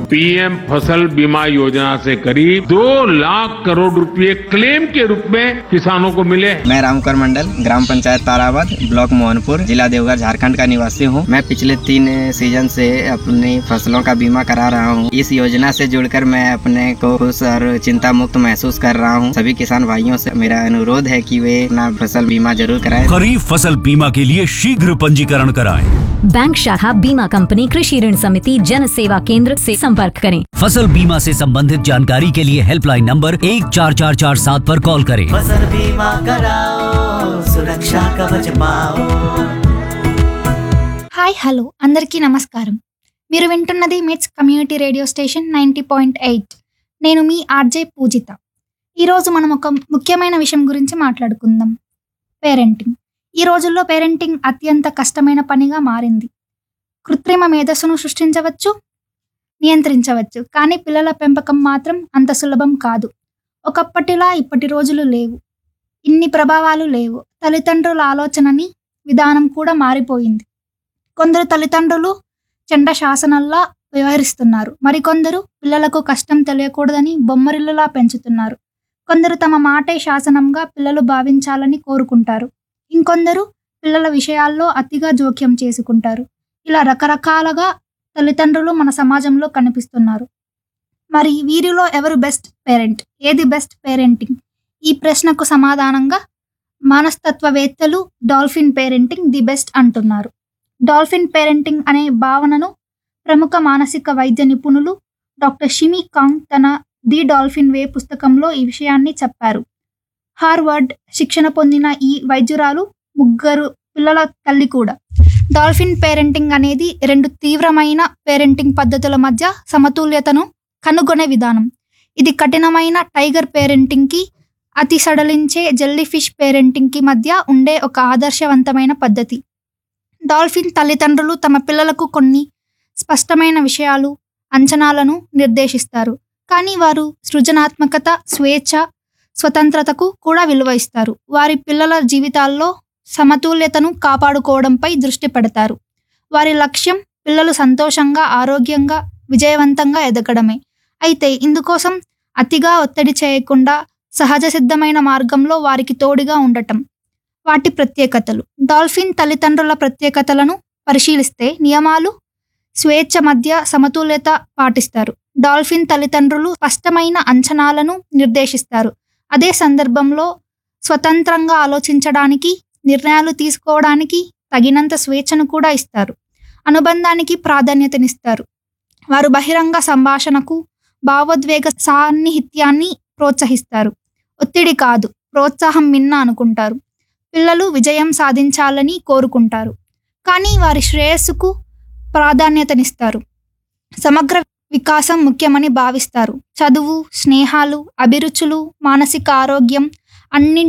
PM फसल बीमा योजना से करीब दो लाख करोड़ रुपए क्लेम के रूप में किसानों को मिले हैं मैं रामकर मंडल ग्राम पंचायत ताराबाद ब्लॉक मोहनपुर जिला देवघर झारखंड का निवासी हूँ मैं पिछले तीन सीजन से अपनी फसलों का बीमा करा रहा हूँ इस योजना से जुड़कर मैं अपने को खुश और चिंता मुक्त महसूस कर रहा हूँ सभी किसान भाइयों से मेरा अनुरोध है कि वे अपना फसल बीमा जरूर कराएं खरीफ फसल बीमा के लिए शीघ्र पंजीकरण कराएं बैंक शाखा बीमा कंपनी कृषि ऋण समिति जन सेवा केंद्र से संपर्क करें फसल बीमा से संबंधित जानकारी के लिए हेल्पलाइन नंबर एक चार चार चार सात पर कॉल करें फसल बीमा कराओ सुरक्षा कवच पाओ హాయ్ హలో అందరికీ నమస్కారం మీరు వింటున్నది MITS community radio station ninety point eight నేను మీ ఆర్జే పూజిత ఈరోజు మనం ఒక ముఖ్యమైన విషయం గురించి మాట్లాడుకుందాం పేరెంటింగ్ ఈ రోజుల్లో పేరెంటింగ్ అత్యంత కష్టమైన పనిగా మారింది కృత్రిమ మేధస్సును సృష్టించవచ్చు నియంత్రించవచ్చు కానీ పిల్లల పెంపకం మాత్రం అంత సులభం కాదు ఒకప్పటిలా ఇప్పటి రోజులు లేవు ఇన్ని ప్రభావాలు లేవు తల్లిదండ్రుల ఆలోచనని విధానం కూడా మారిపోయింది కొందరు తల్లిదండ్రులు చెండ శాసనల్లా వ్యవహరిస్తున్నారు మరికొందరు పిల్లలకు కష్టం తెలియకూడదని బొమ్మరిల్లులా పెంచుతున్నారు కొందరు తమ మాటే శాసనంగా పిల్లలు భావించాలని కోరుకుంటారు ఇంకొందరు పిల్లల విషయాల్లో అతిగా జోక్యం చేసుకుంటారు ఇలా రకరకాలుగా తల్లిదండ్రులు మన సమాజంలో కనిపిస్తున్నారు మరి వీరిలో ఎవరు బెస్ట్ పేరెంట్ ఏది బెస్ట్ పేరెంటింగ్ ఈ ప్రశ్నకు సమాధానంగా మనస్తత్వవేత్తలు డాల్ఫిన్ పేరెంటింగ్ ది బెస్ట్ అంటున్నారు డాల్ఫిన్ పేరెంటింగ్ అనే భావనను ప్రముఖ మానసిక వైద్య నిపుణులు డాక్టర్ షిమి కాంగ్ తన ది డాల్ఫిన్ వే పుస్తకంలో ఈ విషయాన్ని చెప్పారు హార్వర్డ్ శిక్షణ పొందిన ఈ వైద్యురాలు ముగ్గురు పిల్లల తల్లి కూడా డాల్ఫిన్ పేరెంటింగ్ అనేది రెండు తీవ్రమైన పేరెంటింగ్ పద్ధతుల మధ్య సమతుల్యతను కనుగొనే విధానం ఇది కఠినమైన టైగర్ పేరెంటింగ్కి అతి సడలించే జెల్లీ ఫిష్ పేరెంటింగ్కి మధ్య ఉండే ఒక ఆదర్శవంతమైన పద్ధతి డాల్ఫిన్ తల్లిదండ్రులు తమ పిల్లలకు కొన్ని స్పష్టమైన విషయాలు అంచనాలను నిర్దేశిస్తారు కానీ వారు సృజనాత్మకత స్వేచ్ఛ స్వతంత్రతకు కూడా విలువ ఇస్తారు వారి పిల్లల జీవితాల్లో సమతుల్యతను కాపాడుకోవడంపై దృష్టి పెడతారు వారి లక్ష్యం పిల్లలు సంతోషంగా ఆరోగ్యంగా విజయవంతంగా ఎదగడమే అయితే ఇందుకోసం అతిగా ఒత్తిడి చేయకుండా సహజ సిద్ధమైన మార్గంలో వారికి తోడుగా ఉండటం వాటి ప్రత్యేకతలు డాల్ఫిన్ తల్లిదండ్రుల ప్రత్యేకతలను పరిశీలిస్తే నియమాలు స్వేచ్ఛ మధ్య సమతుల్యత పాటిస్తారు డాల్ఫిన్ తల్లిదండ్రులు స్పష్టమైన అంచనాలను నిర్దేశిస్తారు అదే సందర్భంలో స్వతంత్రంగా ఆలోచించడానికి నిర్ణయాలు తీసుకోవడానికి తగినంత స్వేచ్ఛను కూడా ఇస్తారు అనుబంధానికి ప్రాధాన్యతనిస్తారు వారు బహిరంగ సంభాషణకు భావోద్వేగ సాన్నిహిత్యాన్ని ప్రోత్సహిస్తారు ఒత్తిడి కాదు ప్రోత్సాహం మిన్న అనుకుంటారు పిల్లలు విజయం సాధించాలని కోరుకుంటారు కానీ వారి శ్రేయస్సుకు ప్రాధాన్యతనిస్తారు సమగ్ర వికాసం ముఖ్యమని భావిస్తారు చదువు స్నేహాలు అభిరుచులు మానసిక ఆరోగ్యం అన్ని